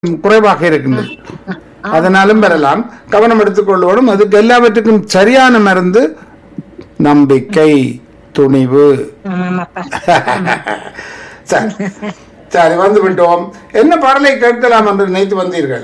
குறைவாக இருக்கின்றது அதனாலும் பெறலாம் கவனம் எடுத்துக்கொள்வோடும் அதுக்கு எல்லாவற்றுக்கும் சரியான மருந்து நம்பிக்கை துணிவு ஆமாப்பா சரி சரி வந்து விட்டோம் என்ன பாடலை கேட்கலாம் என்று நினைத்து வந்தீர்கள்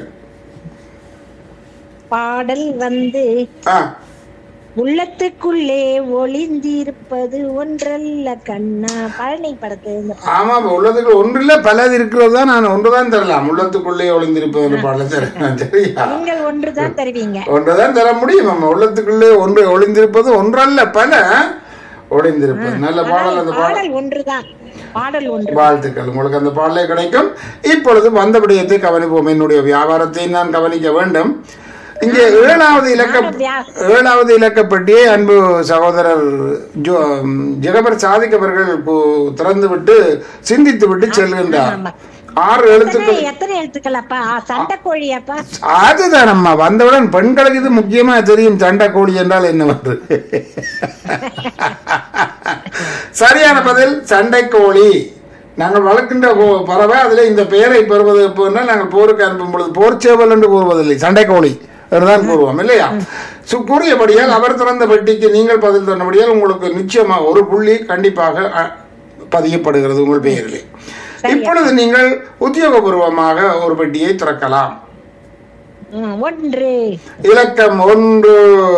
பாடல் வந்து ஆ, உள்ளத்துக்குள்ளே ஒளிந்திருப்பது ஒன்றல்ல கண்ணா பழனி படத்து இந்த பா- ஆமா உள்ளதுக்கு ஒன்றில் பலது இருக்கிறது தான் நான் ஒன்றுதான் தரலாம் உள்ளத்துக்குள்ளே ஒளிந்திருப்பது என்ற பாடலை தரலாம் சரியா நீங்கள் ஒன்றுதான் தருவீங்க ஒன்றுதான் தர முடியும் நம்ம உள்ளத்துக்குள்ளே ஒன்று ஒளிந்திருப்பது ஒன்றல்ல பல ஒளிந்திருப்பது நல்ல பாடல் அந்த பாடல் பாடல் ஒன்றுதான் பாடல் ஒன்று வாழ்த்துக்கள் உங்களுக்கு அந்த பாடலே கிடைக்கும் இப்பொழுது வந்த விடயத்தை கவனிப்போம் என்னுடைய வியாபாரத்தை நான் கவனிக்க வேண்டும் இங்கே ஏழாவது இலக்க ஏழாவது இலக்கப்பட்டியை அன்பு சகோதரர் ஜோ ஜெகபர் சாதிக் அவர்கள் கு- திறந்து விட்டு சிந்தித்து விட்டு செல்கின்றார் ஆறு எழுத்துக்கள் எத்தனை எத்தனை எழுத்துக்கள் அப்பா சண்டை கோழி அப்பா அதுதான் அம்மா வந்தவுடன் பெண்களுக்கு இது முக்கியமா தெரியும் சண்டை கோழி என்றால் என்ன வந்து சரியான பதில் சண்டை கோழி நாங்கள் வளர்க்கின்ற கோ- பறவை அதுல இந்த பெயரை பெறுவது எப்போன்னா நாங்கள் போருக்கு அனுப்பும் பொழுது போர்ச்சேவல் என்று கூறுவதில்லை சண்டை கோழி என்றுதான் கூறுவோம் இல்லையா சு- கூறியபடியால் அவர் திறந்த பெட்டிக்கு நீங்கள் பதில் தந்தபடியால் உங்களுக்கு நிச்சயமாக ஒரு புள்ளி கண்டிப்பாக அ, பதியப்படுகிறது உங்கள் பெயரிலே இப்பொழுது நீங்கள் உத்தியோகபூர்வமாக ஒரு பெட்டியை திறக்கலாம் ம், ஒன்று இலக்கம் ஒன்று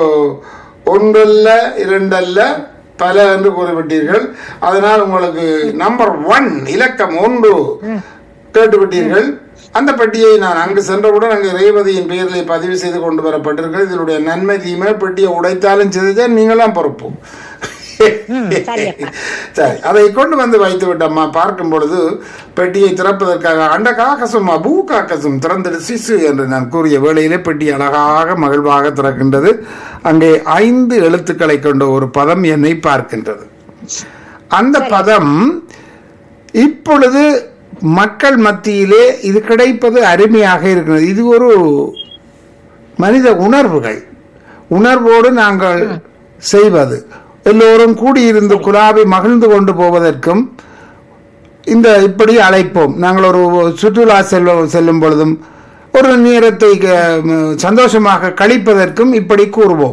ஒன்றல்ல இரண்டல்ல பல என்று கூறிவிட்டீர்கள் அதனால் உங்களுக்கு நம்பர் ஒன் இலக்கம் ஒன்று கேட்டுவிட்டீர்கள் அந்த பெட்டியை நான் அங்கு சென்றவுடன் அங்கு ரேவதியின் பெயரிலே பதிவு செய்து கொண்டு வரப்பட்டிருக்கிறது இதனுடைய நன்மை தீமை பெட்டியை உடைத்தாலும் செய்தால் நீங்களாம் பொறுப்பு ம், சரி அப்பா சரி அதை கொண்டு வந்து வைத்து விட்டம்மா பார்க்கும் பொழுது பெட்டியை திறப்பதற்காக அண்ட காக்கசும் அபூ காக்கசும் திறந்திடு சிசு என்று நான் கூறிய வேளையிலே பெட்டி அழகாக மகிழ்வாக திறக்கின்றது அங்கே ஐந்து எழுத்துக்களை கொண்ட ஒரு பதம் என்னை பார்க்கின்றது அந்த பதம் இப்பொழுது மக்கள் மத்தியிலே இது கிடைப்பது அருமையாக இருக்கிறது இது ஒரு மனித உணர்வுகள் உணர்வோடு நாங்கள் செய்வது எல்லோரும் கூடியிருந்து குலாவை மகிழ்ந்து கொண்டு போவதற்கும் இந்த இப்படி அழைப்போம் நாங்கள் ஒரு சுற்றுலா செல்வ செல்லும் பொழுதும் ஒரு நேரத்தை க- ம், சந்தோஷமாக கழிப்பதற்கும் இப்படி கூறுவோம்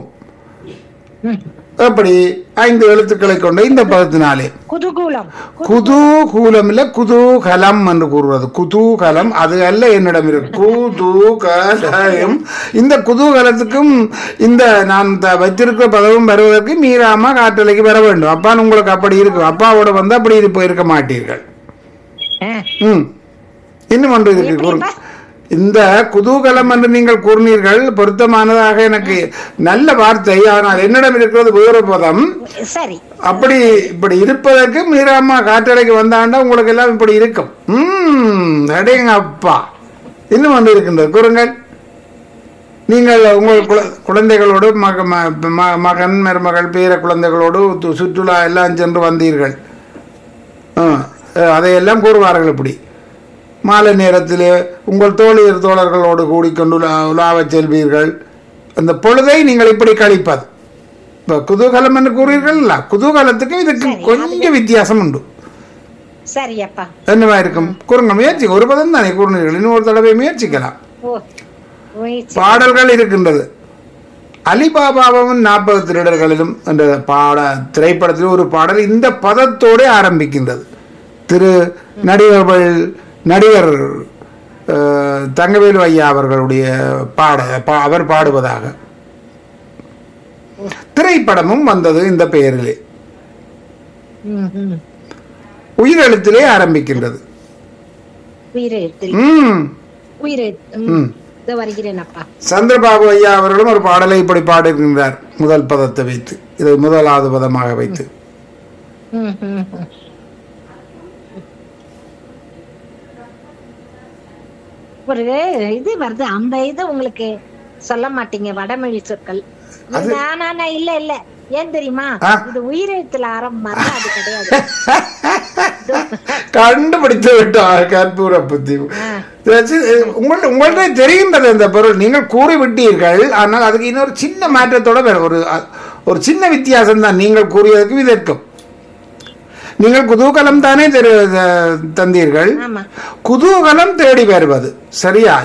எப்படி ஐந்து எழுத்துக்களை கொண்ட இந்த பதத்தினாலே குதூகூலம் குதூகூலம் இல்ல குதூகலம் என்று கூறுவது குதூகலம் அது அல்ல என்னிடம் இருக்கு குதூகலம் இந்த குதூகலத்துக்கும் இந்த நான் த- வைத்திருக்கிற பதவும் வருவதற்கு மீறாம காற்றலைக்கு வர வேண்டும் அப்பா உங்களுக்கு அப்படி இருக்கும் அப்பாவோட வந்து அப்படி இருப்ப இருக்க மாட்டீர்கள் ஆ, ம் இன்னும் ஒன்று இருக்கு கூறு இந்த குதூகலம் என்று நீங்கள் கூறினீர்கள் பொருத்தமானதாக எனக்கு நல்ல வார்த்தை ஆனால் என்னிடம் இருக்கிறது வேறு பதம் சரி அப்படி இப்படி இருப்பதற்கு மீறாம காற்றலைக்கு வந்தாண்டா உங்களுக்கு எல்லாம் இப்படி இருக்கும் ம் அடேங்க அப்பா இன்னும் வந்து இருக்கின்றது கூறுங்கள் நீங்கள் உங்கள் குழ- குழந்தைகளோடு மக ம- ம- மகன் மருமகள் பேர குழந்தைகளோடு து- சுற்றுலா எல்லாம் சென்று வந்தீர்கள் ஆ, அதையெல்லாம் கூறுவார்கள் இப்படி மாலை நேரத்திலே உங்கள் தோழியர் தோழர்களோடு கூடிக்கொண்டு உலா- உலாவச் செல்வீர்கள் அந்த பொழுதை நீங்கள் இப்படி கழிப்பது இப்போ குதூகலம் என்று கூறுவீர்கள்ல குதூகலத்துக்கு இதுக்கு கொஞ்சம் வித்தியாசம் உண்டு சரி அப்பா என்னவா இருக்கும் கூறுங்க முயற்சி ஒரு பதம் தானே கூறினீர்கள் இன்னும் ஒரு தடவை முயற்சிக்கலாம் ஓ முயற்சி. பாடல்கள் இருக்கின்றது அலிபாபாவும் நாற்பது திருடர்களிலும் என்ற பாட திரைப்படத்தில் ஒரு பாடல் இந்த பதத்தோடு ஆரம்பிக்கின்றது திரு நடிகர்கள் நடிகர் அஹ், தங்கவேலு ஐயா அவர்களுடைய பாட பா- அவர் பாடுவதாக திரைப்படமும் வந்தது இந்த பெயரிலே ம், ம். உயிரெழுத்திலே ஆரம்பிக்கின்றது உயிரெழுத்தில் ம் உயிரெழுத்து ம். ம் இதோ வருகிறேன் அப்பா சந்திரபாபு ஐயா அவர்களும் ஒரு பாடலை இப்படி பாடுகின்றார் முதல் பதத்தை வைத்து இதை முதலாவது பதமாக வைத்து ம், ம், ம். ஒரு இது வருது அந்த இது உங்களுக்கு சொல்ல மாட்டீங்க வடமொழி சொற்கள் நான், நான், நான், இல்ல இல்ல ஏன் தெரியுமா ஆ. இது உயிரெழுத்துல ஆரம்பம் அது கிடையாது கண்டுபிடித்து விட்டார் கற்பூர புத்தி ஆ. உங்கள்ட்ட உங்கள்ட்ட தெரிகின்றது இந்த பொருள் நீங்கள் கூறி விட்டீர்கள் ஆனால் அதுக்கு இன்னொரு சின்ன மாற்றத்தோட வேற ஒரு ஒரு சின்ன வித்தியாசம் தான் நீங்கள் கூறியதற்கும் இதற்கும் நீங்கள் குதூகலம் தானே தெரு- த- தந்தீர்கள் ஆமா குதூகலம் தேடி வருவது சரியா